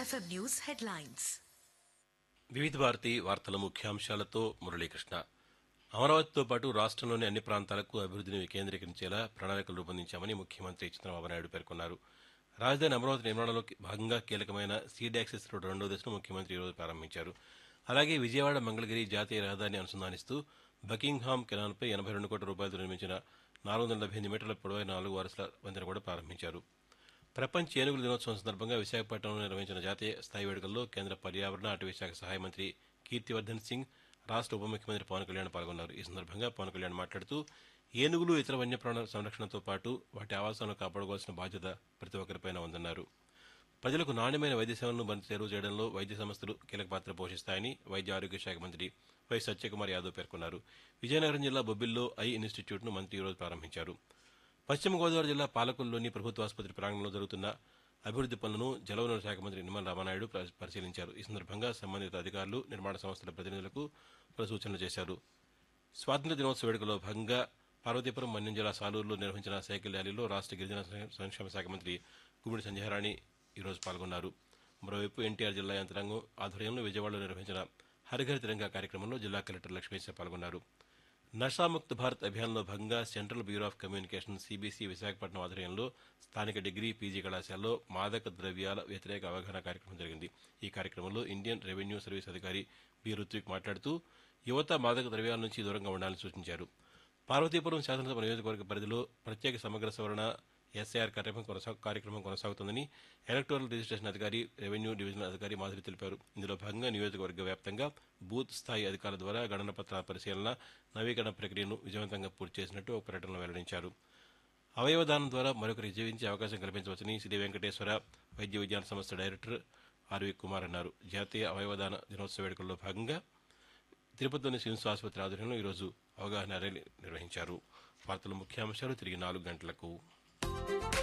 FM News headlines. వివిధ భారతి వార్తల ముఖ్యాంశాలతో మురళీకృష్ణ అమరావతితో పాటు రాష్ట్రంలోని అన్ని ప్రాంతాలకు అభివృద్ధిని వికేంద్రీకరించేలా ప్రణాళికలు రూపొందించామని ముఖ్యమంత్రి చంద్రబాబు నాయుడు పేర్కొన్నారు రాజధాని అమరావతి నిర్మాణంలో భాగంగా కీలకమైన సీడ్ యాక్సెస్ రోడ్డు రెండో దశను ముఖ్యమంత్రి ఈరోజు ప్రారంభించారు అలాగే విజయవాడ మంగళగిరి జాతీయ రహదారిని అనుసంధానిస్తూ బకింగ్హామ్ కెనాల్పై ఎనభై రెండు కోట్ల రూపాయలతో నిర్మించిన నాలుగు వందల డెబ్బై ఎనిమిది మీటర్ల పొడవైన నాలుగు వరుసల వంతెన కూడా ప్రారంభించారు ప్రపంచ ఏనుగుల దినోత్సవం సందర్భంగా విశాఖపట్నంలో నిర్వహించిన జాతీయ స్థాయి వేడుకల్లో కేంద్ర పర్యావరణ అటవీ శాఖ సహాయ మంత్రి కీర్తివర్ధన్ సింగ్ రాష్ట్ర ఉప ముఖ్యమంత్రి పవన్ కళ్యాణ్ పాల్గొన్నారు ఈ సందర్భంగా పవన్ కళ్యాణ్ మాట్లాడుతూ ఏనుగులు ఇతర వన్యప్రాణుల సంరక్షణతో పాటు వాటి ఆవాసాలను కాపాడుకోవాల్సిన బాధ్యత ప్రతి ఒక్కరిపైన ఉందన్నారు ప్రజలకు నాణ్యమైన వైద్య సేవలను మరింత చేరువ చేయడంలో వైద్య సంస్థలు కీలక పాత్ర పోషిస్తాయని వైద్య ఆరోగ్య శాఖ మంత్రి వై సత్యకుమార్ యాదవ్ పేర్కొన్నారు విజయనగరం జిల్లా బొబ్బిల్లో ఐ ఇన్స్టిట్యూట్ను మంత్రి ఈరోజు ప్రారంభించారు పశ్చిమ గోదావరి జిల్లా పాలకుల్లోని ప్రభుత్వ ఆసుపత్రి ప్రాంగణంలో జరుగుతున్న అభివృద్ది పనులను జలవనరుల శాఖ మంత్రి నిమ్మల రామానాయుడు పరి- పరిశీలించారు ఈ సందర్భంగా సంబంధిత అధికారులు నిర్మాణ సంస్థల ప్రతినిధులకు పలు సూచనలు చేశారు స్వాతంత్ర దినోత్సవ వేడుకలో భాగంగా పార్వతీపురం మన్యం జిల్లా సాలూరులో నిర్వహించిన సైకిల్ ర్యాలీలో రాష్ట్ర గిరిజన సంక్షేమ శాఖ మంత్రి గుమ్మిడి సంధ్యారాణి ఈరోజు పాల్గొన్నారు మరోవైపు ఎన్టీఆర్ జిల్లా యంత్రాంగం ఆధ్వర్యంలో విజయవాడలో నిర్వహించిన హరిఘర్ తిరంగా కార్యక్రమంలో జిల్లా కలెక్టర్ లక్ష్మీశ్వర పాల్గొన్నారు నషాముక్త భారత్ అభియాన్లో భాగంగా central bureau of communication CBC Visakhapatnam ఆధ్వర్యంలో స్థానిక డిగ్రీ పీజీ కళాశాలలో మాదక ద్రవ్యాల వ్యతిరేక అవగాహన కార్యక్రమం జరిగింది ఈ కార్యక్రమంలో ఇండియన్ రెవెన్యూ సర్వీస్ అధికారి బి రుత్విక్ మాట్లాడుతూ యువత మాదక ద్రవ్యాల నుంచి దూరంగా ఉండాలని సూచించారు పార్వతీపురం శాసనసభ నియోజకవర్గ పరిధిలో ప్రత్యేక సమగ్ర సవరణ ఎస్ఐఆర్ కార్యక్రమం కొనసా- కార్యక్రమం కొనసాగుతుందని ఎలక్టోరల్ రిజిస్ట్రేషన్ అధికారి రెవెన్యూ డివిజనల్ అధికారి మాధురి తెలిపారు ఇందులో భాగంగా నియోజకవర్గ వ్యాప్తంగా బూత్ స్థాయి అధికారుల ద్వారా గణన పత్రాల పరిశీలన నవీకరణ ప్రక్రియను విజయవంతంగా పూర్తి చేసినట్టు ఒక ప్రకటనలో వెల్లడించారు అవయవదానం ద్వారా మరొకరికి జీవించే అవకాశం కల్పించవచ్చని శ్రీ వెంకటేశ్వర వైద్య విజ్ఞాన సంస్థ డైరెక్టర్ ఆర్వి కుమార్ అన్నారు జాతీయ అవయవదాన దినోత్సవ వేడుకల్లో భాగంగా తిరుపతిలోని సిమ్స్ ఆసుపత్రి ఆధ్వర్యంలో ఈరోజు అవగాహన ర్యాలీ నిర్వహించారు వార్తల ముఖ్యాంశాలు తిరిగి నాలుగు గంటలకు